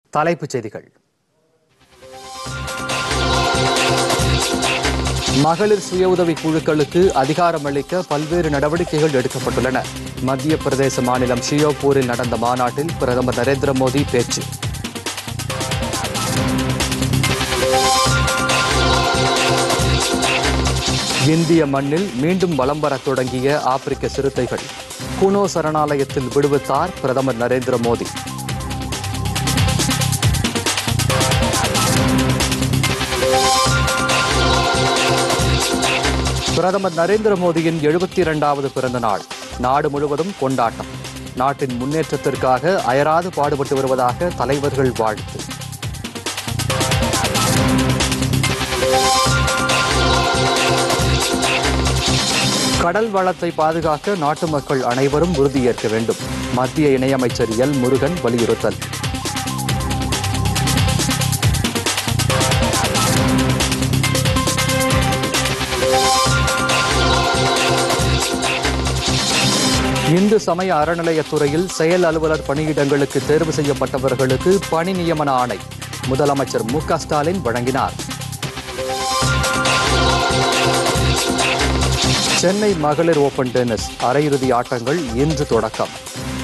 தலைப்புச் செய்திகள் மகளிர் சுய உதவி குழுக்களுக்கு அதிகாரமளிக்க பல்வேறு நடவடிக்கைகள் எடுக்கப்பட்டுள்ளன மத்திய பிரதேச மாநிலம் ஷியோபூரில் நடந்த மாநாட்டில் பிரதமர் நரேந்திர மோடி பேச்சு இந்திய மண்ணில் மீண்டும் வலம் வரத் தொடங்கிய ஆப்பிரிக்க சிறுத்தைகள் குனோ சரணாலயத்தில் விடுவித்தார் பிரதமர் நரேந்திர மோடி பிரதமர் நரேந்திர மோடியின் எழுபத்தி இரண்டாவது பிறந்த நாள் நாடு முழுவதும் கொண்டாட்டம் நாட்டின் முன்னேற்றத்திற்காக அயராது பாடுபட்டு வருவதாக தலைவர்கள் வாழ்த்து கடல் வளத்தை பாதுகாக்க நாட்டு மக்கள் அனைவரும் உறுதியேற்க வேண்டும் மத்திய இணையமைச்சர் எல் முருகன் வலியுறுத்தல் இந்து சமய அறநிலையத்துறையில் செயல் அலுவலர் பணியிடங்களுக்கு தேர்வு செய்யப்பட்டவர்களுக்கு பணி நியமன ஆணை முதலமைச்சர் மு க ஸ்டாலின் வழங்கினார் சென்னை மகளிர் ஓபன் டென்னிஸ் அரையிறுதி ஆட்டங்கள் இன்று தொடக்கம்